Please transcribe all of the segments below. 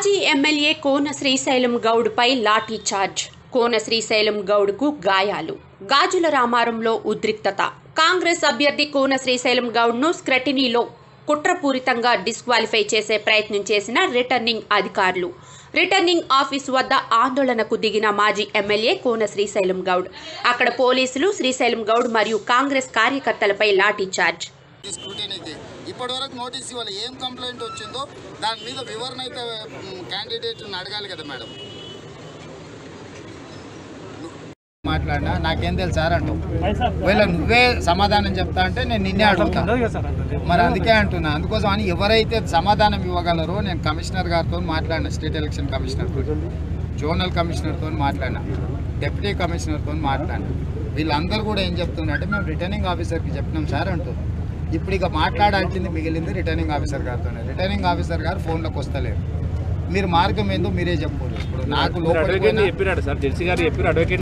మాజీ ఎమ్మెల్యే కోన శ్రీశైలం గౌడ్పై లాఠీ చార్జ్ కోన శ్రీశైలం గౌడ్కు గాయాలు గాజుల రామారంలో ఉద్రిక్తత కాంగ్రెస్ అభ్యర్థి కోన శ్రీశైలం గౌడ్ను స్క్రటినీలో కుట్రపూరితంగా డిస్క్వాలిఫై చేసే ప్రయత్నం చేసిన రిటర్నింగ్ అధికారులు రిటర్నింగ్ ఆఫీస్ వద్ద ఆందోళనకు దిగిన మాజీ ఎమ్మెల్యే కోన శ్రీశైలం గౌడ్ అక్కడ పోలీసులు శ్రీశైలం గౌడ్ మరియు కాంగ్రెస్ కార్యకర్తలపై లాఠీ చార్జ్ ఈ స్క్రూటీనీకి ఇప్పటి వరకు నోటీస్ ఇవ్వాలి ఏం కంప్లైంట్ వచ్చిందో దాని మీద వివరణ అయితే క్యాండిడేట్ని అడగాలి కదా మేడం మాట్లాడినా నాకేం తెలుసు సార్ అంటావు ఒకవేళ నువ్వే సమాధానం చెప్తా అంటే నేను నిన్నే అడుగుతా మరి అందుకే అంటున్నా అందుకోసం అని ఎవరైతే సమాధానం ఇవ్వగలరో నేను కమిషనర్ గారితో మాట్లాడిన స్టేట్ ఎలక్షన్ కమిషనర్ జోనల్ కమిషనర్తో మాట్లాడినా డిప్యూటీ కమిషనర్తో మాట్లాడినా వీళ్ళందరూ కూడా ఏం చెప్తున్నారంటే మేము రిటర్నింగ్ ఆఫీసర్కి చెప్పినాం సార్ అంటున్నారు ఇప్పుడు ఇక మాట్లాడాల్సింది మిగిలింది రిటర్నింగ్ ఆఫీసర్ గారితోనే రిటర్నింగ్ ఆఫీసర్ గారు ఫోన్లోకి వస్తలేరు మీరు మార్గం ఏందో మీరే చెప్పారు ఇప్పుడు నాకు లోపలికి అడ్వకేట్ పోయినా- చెప్పినాడు సార్ జెర్సీ గారు చెప్పారు అడ్వకేట్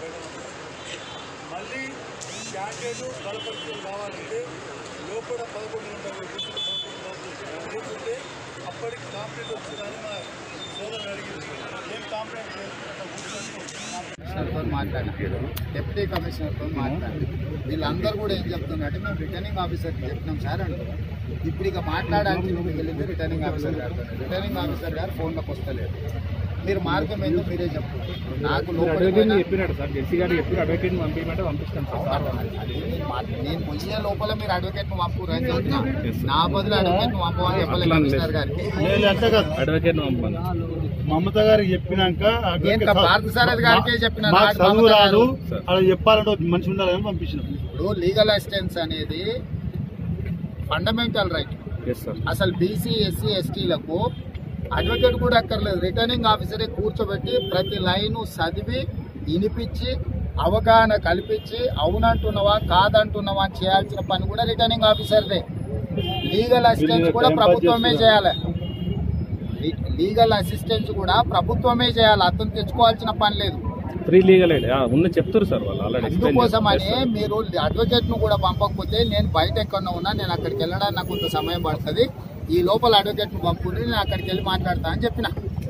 మళ్ళీ క్యాండిడేట్ బలపరిచయం కావాలంటే లోపల పదకొండు గంటల వరకు లేకుంటే అప్పటికి కాంప్లైంట్ వచ్చిందని మా సోదరులు అడిగింది ఏం కాంప్లైంట్ కమిషనర్తో మాట్లాడినా డిప్యూటీ కమిషనర్తో మాట్లాడి వీళ్ళందరూ కూడా ఏం చెప్తున్నారంటే మేము రిటర్నింగ్ ఆఫీసర్కి చెప్పినాం సార్ అంటారు ఇప్పుడు ఇక మాట్లాడాల్సింది మిగిలింది రిటర్నింగ్ ఆఫీసర్ గారితో రిటర్నింగ్ ఆఫీసర్ గారు ఫోన్లోకి వస్తలేరు మీరు మార్గం ఏందో మీరే చెప్పారు నాకు లోపలికి అడ్వకేట్ పోయినా- చెప్పినాడు సార్ జెర్సీ గారు చెప్పారు అడ్వకేట్ పంపించమంటే పంపిస్తాను సార్ అది నేను మా- నేను పోయే లోపల మీరు అడ్వకేట్ పంపురు అని చెప్తున్నా నా బదులు అడ్వకేట్ పంపమని చెప్పలేదు అట్లా కమిషనర్ గారికి నేను అంతే కాదు అడ్వకేట్ పంపాను మమత గారికి చెప్పినాక నేను పార్థసారథి గారికే చెప్పిన, మాకు నాకు చదువు మమత రాదు సార్. అలా చెప్పాలంటే ఒక మనిషి ఉండాలని పంపించిన ఇప్పుడు లీగల్ అసిస్టెన్స్ అనేది ఫండమెంటల్ రైట్ ఎస్ సార్ అసలు బీసీ ఎస్సీ ఎస్టీలకు అడ్వకేట్ కూడా అక్కర్లేదు రిటర్నింగ్ ఆఫీసరే కూర్చోబెట్టి ప్రతి లైను చదివి వినిపించి అవగాహన కల్పించి అవునంటున్నావా కాదంటున్నావా అని చేయాల్సిన పని కూడా రిటర్నింగ్ ఆఫీసర్దే లీగల్ అసిస్టెన్స్ కూడా ప్రభుత్వమే చేయాలి లీ- లీగల్ అసిస్టెన్స్ కూడా ప్రభుత్వమే చేయాలి అతను తెచ్చుకోవాల్సిన పని లేదు ఫ్రీ లీగల్ ఎయిడ్ ఉన్న చెప్తారు సార్ వాళ్ళు ఆల్రెడీ అందుకోసమని మీరు అడ్వకేట్ ను కూడా పంపకపోతే నేను బయట ఎక్కడో ఉన్నా నేను అక్కడికి వెళ్ళడానికి నాకు కొంత సమయం పడుతుంది ఈ లోపల అడ్వకేట్ ను పంపుకుని నేను అక్కడికి వెళ్ళి మాట్లాడతా అని చెప్పిన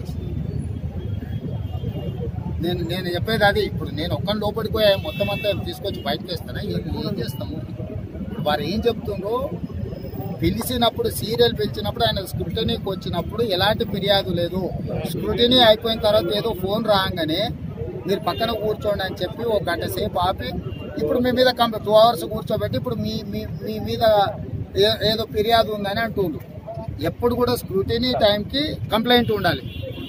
నేను నేను చెప్పేది అది ఇప్పుడు నేను ఒక్కని లోపలికి పోయి మొత్తం అంతా తీసుకొచ్చి బయటకు వేస్తానా ఏం ఏం చేస్తాము ఇప్పుడు వారు ఏం చెప్తుండ్రో పిలిచినప్పుడు సీరియల్ పిలిచినప్పుడు ఆయన స్క్రూటనీకి వచ్చినప్పుడు ఎలాంటి ఫిర్యాదు లేదు స్క్రూటనీ అయిపోయిన తర్వాత ఏదో ఫోన్ రాగానే మీరు పక్కన కూర్చోండి అని చెప్పి ఒక గంట సేపు ఆపి ఇప్పుడు మీ మీద కంప్లైంట్ టూ అవర్స్ కూర్చోబెట్టి ఇప్పుడు మీ మీ మీ మీద ఏ- ఏదో ఫిర్యాదు ఉందని అంటుండ్రు ఎప్పుడు కూడా స్క్రూటనీ టైంకి కంప్లైంట్ ఉండాలి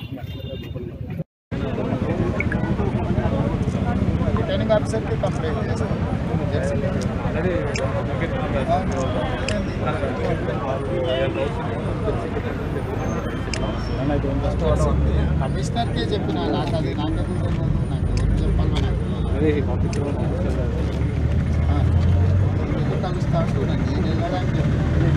రిటర్నింగ్ ఆఫీసర్కి కంప్లైంట్ చేస్తాం కమిషనర్కే చెప్పిన నాకు అది నాకెందుకు తెలియదు నాకు ఎవరు చెప్పాలి నాకు అదే పంపించమని ఆ, ఎందుకు కలుస్తా అంటున్నాను నేను వెళ్ళడానికి చెప్పిన